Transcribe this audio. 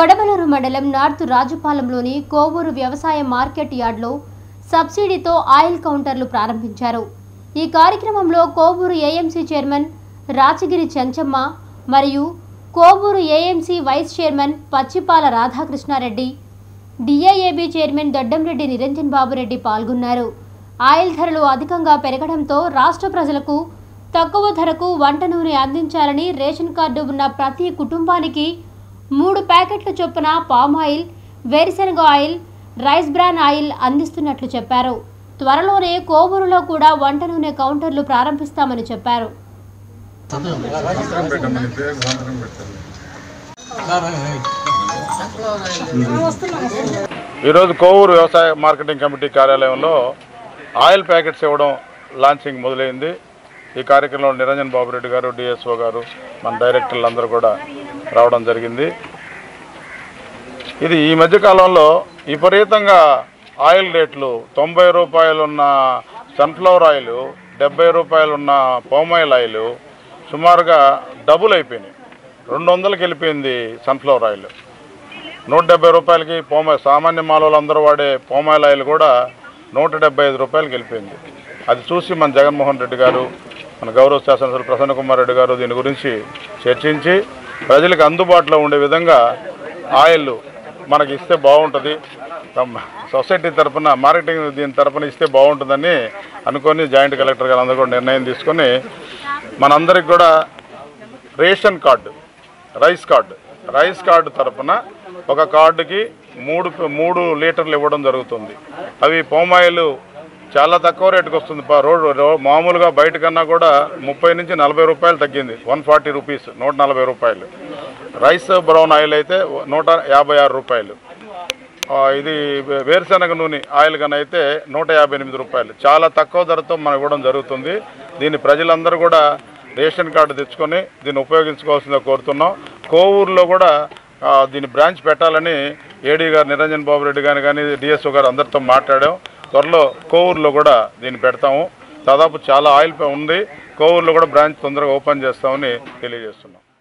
కొడవలూరు మండలం నార్త్ రాజుపాలెంలోని కోవూరు వ్యవసాయ మార్కెట్ యార్డ్లో సబ్సిడీతో ఆయిల్ కౌంటర్లు ప్రారంభించారు ఈ కార్యక్రమంలో కోవూరు ఏఎంసీ చైర్మన్ రాచగిరి చెంచమ్మ మరియు Kovur AMC vice chairman Pachipala Radhakrishna Reddy DIAB chairman Doddamreddy Niranjan Babu Reddy పాల్గొన్నారు ఆయిల్ ధరలు అధికంగా పెరగడంతో రాష్ట్ర ప్రజలకు తక్కువ ధరకు వంట నూనె అందించాలని రేషన్ కార్డు ఉన్న ప్రతి కుటుంబానికి మూడు ప్యాకెట్ల చొప్పున పామ్ ఆయిల్ వేరుశనగ ఆయిల్ రైస్ బ్రాన్ ఆయిల్ అందిస్తున్నట్లు చెప్పారు త్వరలోనే కోవూరులో కూడా వంట నూనె కౌంటర్లు ప్రారంభిస్తామని చెప్పారు సంతకం పెట్టమ్మా నీ పేరు సంతకం పెట్టండి ఈరోజు కోవూరు వ్యవసాయ మార్కెటింగ్ కమిటీ కార్యాలయంలో ఆయిల్ ప్యాకెట్స్ ఇవ్వడం లాంచింగ్ మొదలైంది ఈ కార్యక్రమంలో నిరంజన్ బాబురెడ్డి గారు డిఎస్ఓ గారు మన డైరెక్టర్లు అందరూ కూడా రావడం జరిగింది ఇది ఈ మధ్య కాలంలో విపరీతంగా ఆయిల్ రేట్లు తొంభై రూపాయలు ఉన్న సన్ఫ్లవర్ ఆయిల్ డెబ్బై రూపాయలు ఉన్న పామాయిల్ ఆయిల్ సుమారుగా డబుల్ అయిపోయినాయి రెండు వందలకి వెళ్ళిపోయింది సన్ఫ్లవర్ ఆయిల్ నూట డెబ్బై రూపాయలకి పోమ సామాన్య మానవులు అందరూ వాడే పోమాయిల్ ఆయిల్ కూడా నూట డెబ్బై ఐదు రూపాయలకి వెళ్ళిపోయింది అది చూసి మన జగన్మోహన్ రెడ్డి గారు మన గౌరవ శాసనసభ్యులు ప్రసన్న కుమార్ రెడ్డి గారు దీని గురించి చర్చించి ప్రజలకు అందుబాటులో ఉండే విధంగా ఆయిల్ మనకి ఇస్తే బాగుంటుంది తమ సొసైటీ తరఫున మార్కెటింగ్ దీని తరఫున ఇస్తే బాగుంటుందని అనుకొని జాయింట్ కలెక్టర్ గారు అందరూ కూడా నిర్ణయం తీసుకొని మనందరికి కూడా ration card rice card rice card తరపున ఒక కార్డుకి మూడు మూడు లీటర్లు ఇవ్వడం జరుగుతుంది అవి పోమాయిల్ చాలా తక్కువ రేటుకి వస్తుంది పా- రోడ్ రో- మామూలుగా బయట కన్నా కూడా ముప్పై నుంచి నలభై రూపాయలు తగ్గింది వన్ ఫార్టీ రూపీస్ నూట నలభై రూపాయలు రైస్ బ్రౌన్ ఆయిల్ అయితే నూట యాభై ఆరు రూపాయలు ఆ, ఇది వే- వేరుశనగ నూనె ఆయిల్ కన్నా అయితే నూట యాభై ఎనిమిది రూపాయలు చాలా తక్కువ ధరతో మనం ఇవ్వడం జరుగుతుంది దీన్ని ప్రజలందరూ కూడా రేషన్ కార్డు తెచ్చుకొని దీన్ని ఉపయోగించుకోవాల్సిందిగా కోరుతున్నాం కోవూరులో కూడా ఆ, దీన్ని బ్రాంచ్ పెట్టాలని ఏడీ గారు నిరంజన్ బాబు రెడ్డి గారు కానీ డిఎస్ఓ గారు అందరితో మాట్లాడాం త్వరలో కోవూరులో కూడా దీన్ని పెడతాము దాదాపు చాలా ఆయిల్ ఉంది కోవూరులో కూడా బ్రాంచ్ తొందరగా ఓపెన్ చేస్తామని తెలియజేస్తున్నాం